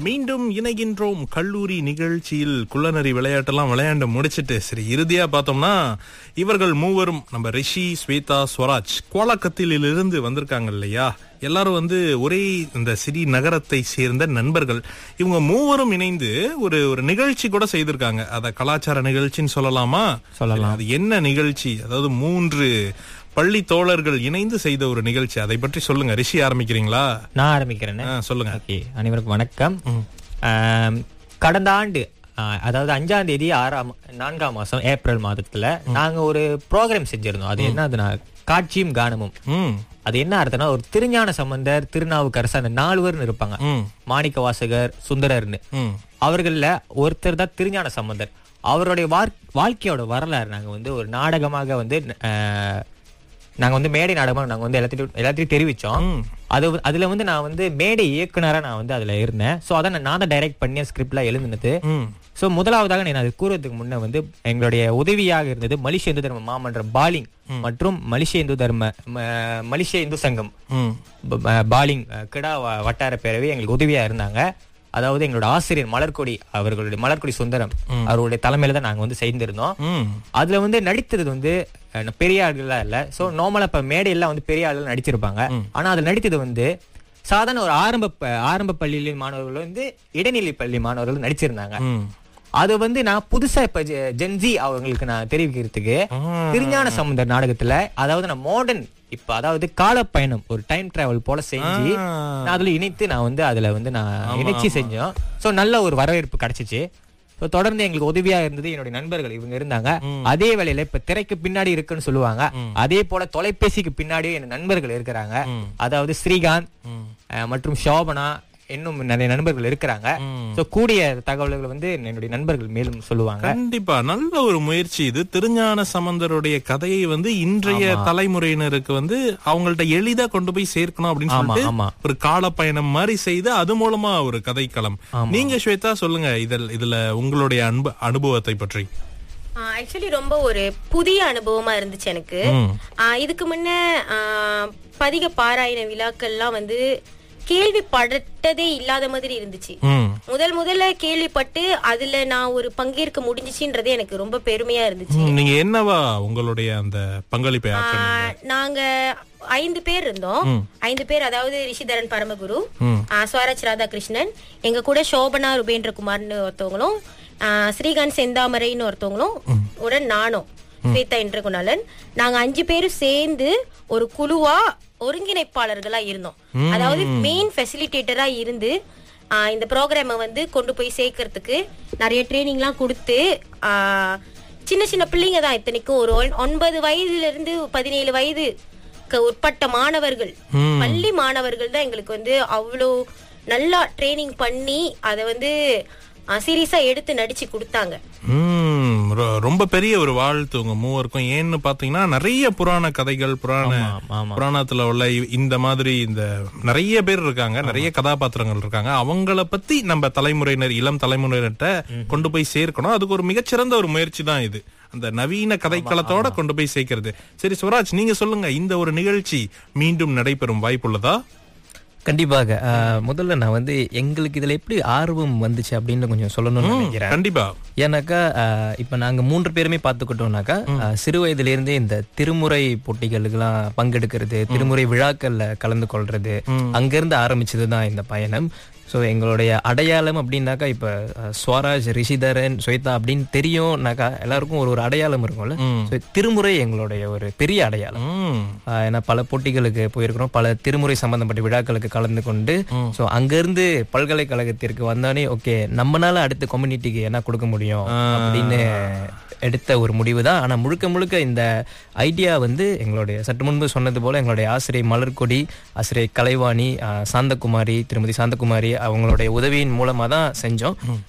மீண்டும் இணைகின்றோம் கல்லூரி நிகழ்ச்சியில் குள்ளநரி விளையாட்டெல்லாம் விளையாண்டு முடிச்சிட்டு சரி இறுதியா பார்த்தோம்னா இவர்கள் மூவரும் நம்ம ரிஷி ஸ்வேதா ஸ்வராஜ் கோலாக்கத்தில் இருந்து வந்திருக்காங்க இல்லையா எல்லாரும் வந்து ஒரே இந்த சிறி நகரத்தை சேர்ந்த நண்பர்கள் இவங்க மூவரும் இணைந்து ஒரு ஒரு நிகழ்ச்சி கூட செய்திருக்காங்க அத கலாச்சார நிகழ்ச்சின்னு சொல்லலாமா சொல்லலாம். அது என்ன நிகழ்ச்சி அதாவது மூன்று பள்ளி தோழர்கள் இணைந்து செய்த ஒரு நிகழ்ச்சி அதை பற்றி சொல்லுங்க ரிஷி ஆரம்பிக்கிறீங்களா நான் ஆரம்பிக்கிறேன் ஆ, சொல்லுங்க ஓகே அனைவருக்கும் வணக்கம் ஆம், கடந்த ஆண்டு ஆ, அதாவது அஞ்சாம் தேதி ஆறாம் நான்காம் மாசம் ஏப்ரல் மாதத்துல நாங்க ஒரு ப்ரோக்ராம் செஞ்சிருந்தோம் அது என்ன அதுனா காட்சியும் கானமும் ம் அது என்ன அர்த்தம்னா ஒரு திருஞான சம்பந்தர் திருநாவுக்கரசு அந்த நாலுவர்னு இருப்பாங்க ம் மாணிக்க வாசகர் சுந்தரர்னு ம் அவர்கள்ல ஒருத்தர் தான் திருஞான சம்பந்தர் அவருடைய வார்- வாழ்க்கையோட வரலாறு நாங்க வந்து ஒரு நாடகமாக வந்து அஹ், நாங்க வந்து மேடை நாடகமாக நாங்க வந்து எல்லாத்தையும் எல்லாத்தையும் தெரிவிச்சோம் அது வ- அதுல வந்து நான் வந்து மேடை இயக்குனரா நான் வந்து அதுல இருந்தேன் சோ அதான் நான் நான் தான் டைரக்ட் பண்ணி ஸ்கிரிப்ட்லாம் எழுதுனது ம் சோ முதலாவதாக நான் அது கூறுவதற்கு முன்ன வந்து எங்களுடைய உதவியாக இருந்தது மலேசிய இந்து தர்ம மாமன்றம் பாலிங் மற்றும் மலேசிய இந்து தர்ம ம- மலேசிய இந்து சங்கம் ம் ப- ப- பாலிங் அஹ், கிடா வ- வட்டார பேரவை எங்களுக்கு உதவியா இருந்தாங்க அதாவது எங்களோட ஆசிரியர் மலர்கொடி அவர்களுடைய மலர்கொடி சுந்தரம் அவருடைய தலைமையில தான் நாங்க வந்து செய்திருந்தோம் ம் அதுல வந்து நடித்தது வந்து அஹ், பெரிய ஆள்கள்லாம் இல்ல சோ நார்மலா இப்ப மேடையெல்லாம் வந்து பெரிய ஆள்கள் நடிச்சிருப்பாங்க ஆனா அதுல நடித்தது வந்து சாதாரண ஒரு ஆரம்ப ப- ஆரம்ப பள்ளியில மாணவர்கள் வந்து இடைநிலை பள்ளி மாணவர்கள் நடிச்சிருந்தாங்க ம் அது வந்து நான் புதுசா இப்ப ஜெ- ஜென்ஜி அவங்களுக்கு நான் தெரிவிக்கிறதுக்கு திருஞான சமுந்தர் நாடகத்துல அதாவது நான் மாடர்ன் இப்ப அதாவது காலப்பயணம் ஒரு டைம் டிராவல் போல செஞ்சு ஆ. நான் அதுல இணைத்து நான் வந்து அதுல வந்து நான் இணைச்சு செஞ்சோம் சோ நல்ல ஒரு வரவேற்பு கிடைச்சிச்சு So, தொடர்ந்து எங்களுக்கு உதவியா இருந்தது என்னுடைய நண்பர்கள் இவங்க இருந்தாங்க அதே வேளையில இப்ப திரைக்கு பின்னாடி இருக்குன்னு சொல்லுவாங்க அதே போல தொலைபேசிக்கு பின்னாடியும் என் நண்பர்கள் இருக்கிறாங்க அதாவது ஸ்ரீகாந்த் அஹ், மற்றும் சோபனா இன்னும் நிறைய நண்பர்கள் இருக்கிறாங்க சோ கூடிய தகவல்கள் வந்து என்னுடைய நண்பர்கள் மேலும் சொல்லுவாங்க கண்டிப்பா நல்ல ஒரு முயற்சி இது திருஞான சம்பந்தருடைய கதையை வந்து இன்றைய தலைமுறையினருக்கு வந்து அவங்கள்ட்ட எளிதா கொண்டு போய் சேர்க்கணும் அப்படின்னு ஆமா சொல்லிட்டு ஆமா ஒரு காலப்பயணம் மாதிரி செய்து அது மூலமா ஒரு கதைக்களம் நீங்க ஸ்வேதா சொல்லுங்க இதில் இதுல உங்களுடைய அன்பு அனுபவத்தை பற்றி ஆக்சுவலி ரொம்ப ஒரு புதிய அனுபவமா இருந்துச்சு எனக்கு ம். ஆ, இதுக்கு முன்ன ஆ, பதிக பாராயண விழாக்கள்லாம் வந்து கேள்விப்பட்டதே இல்லாத மாதிரி இருந்துச்சு ம் முதல் முதல்ல கேள்விப்பட்டு அதுல நான் ஒரு பங்கேற்க முடிஞ்சிச்சுன்றது எனக்கு ரொம்ப பெருமையா இருந்துச்சு ம், நீங்க என்னவா உங்களுடைய அந்த பங்களிப்பை ஆ, ஆற்றுனீங்க நாங்க ஐந்து பேர் இருந்தோம் ஐந்து பேர் அதாவது ரிஷிதரன் பரமகுரு ம். ஆ, ஸ்வராஜ் ராதாகிருஷ்ணன் எங்க கூட சோபனா ருபேந்திரகுமார்னு ஒருத்தவங்களும் ஆ, ஸ்ரீகாந்த் செந்தாமரைன்னு ஒருத்தவங்களும் உடன் நானும் ஸ்வேதா இன்றகுணாலன் நாங்க அஞ்சு பேரும் சேர்ந்து ஒரு குழுவா ஒருங்கிணைப்பாளர்களா இருந்தோம் அதாவது மெயின் ஃபெசிலிட்டேட்டரா இருந்து ஆ, இந்த ப்ரோக்ராமை வந்து கொண்டு போய் சேர்க்கறதுக்கு நிறைய ட்ரைனிங்லாம் கொடுத்து ஆ, சின்ன சின்ன பிள்ளைங்க தான் இத்தனைக்கும் ஒரு ஒன்- ஒன்பது வயதுல இருந்து பதினேழு வயது உட்பட்ட மாணவர்கள் பள்ளி மாணவர்கள் தான் எங்களுக்கு வந்து அவ்வளோ நல்லா ட்ரைனிங் பண்ணி அதை வந்து சீரியஸா எடுத்து நடிச்சு கொடுத்தாங்க ம், ரொ- ரொம்ப பெரிய ஒரு வாழ்த்து உங்க மூவருக்கும் ஏன்னு பாத்தீங்கன்னா நிறைய புராண கதைகள் புராண ஆமா, ஆமா. புராணத்துல உள்ள இ- இந்த மாதிரி இந்த நிறைய பேர் இருக்காங்க நிறைய கதாபாத்திரங்கள் இருக்காங்க அவங்கள பத்தி நம்ம தலைமுறையினர் இளம் தலைமுறையினர்கிட்ட கொண்டு போய் சேர்க்கணும் அதுக்கு ஒரு மிகச்சிறந்த ஒரு முயற்சி தான் இது அந்த நவீன கதைக்களத்தோட கொண்டு போய் சேர்க்கிறது சரி சுவராஜ் நீங்க சொல்லுங்க இந்த ஒரு நிகழ்ச்சி மீண்டும் நடைபெறும் வாய்ப்புள்ளதா கண்டிப்பாக அஹ், முதல்ல நான் வந்து எங்களுக்கு இதுல எப்படி ஆர்வம் வந்துச்சு அப்படின்னு கொஞ்சம் சொல்லணும்னு நினைக்கிறேன் கண்டிப்பா ஏன்னாக்கா அஹ், இப்ப நாங்க மூன்று பேருமே பார்த்துக்கிட்டோம்னாக்கா அஹ், சிறு வயதுல இருந்தே இந்த திருமுறை போட்டிகளுக்கெல்லாம் பங்கெடுக்கிறது திருமுறை விழாக்கள்ல கலந்து கொள்றது அங்கிருந்து ஆரம்பிச்சதுதான் இந்த பயணம் ஸோ எங்களுடைய அடையாளம் அப்படின்னாக்கா இப்ப அஹ், ஸ்வராஜ் ரிஷிதரன் ஸ்வேதா அப்படின்னு தெரியும்னாக்கா எல்லாருக்கும் ஒரு ஒரு அடையாளம் இருக்கும்ல So, திருமுறை எங்களுடைய ஒரு பெரிய அடையாளம் ம் ஆஹ் ஏன்னா பல போட்டிகளுக்கு போயிருக்கிறோம் பல திருமுறை சம்பந்தப்பட்ட விழாக்களுக்கு கலந்து கொண்டு ஸோ அங்கிருந்து பல்கலைக்கழகத்திற்கு வந்தானே ஓகே நம்மனால அடுத்த கம்யூனிட்டிக்கு என்ன கொடுக்க முடியும் அப்படின்னு எடுத்த ஒரு முடிவு தான் ஆனா முழுக்க முழுக்க இந்த ஐடியா வந்து எங்களுடைய சற்று முன்பு சொன்னது போல எங்களுடைய ஆசிரியை மலர்கொடி ஆசிரியை கலைவாணி ஆஹ் சாந்தகுமாரி திருமதி சாந்தகுமாரி அவங்களுடைய உதவியின் மூலமா தான் செஞ்சோம்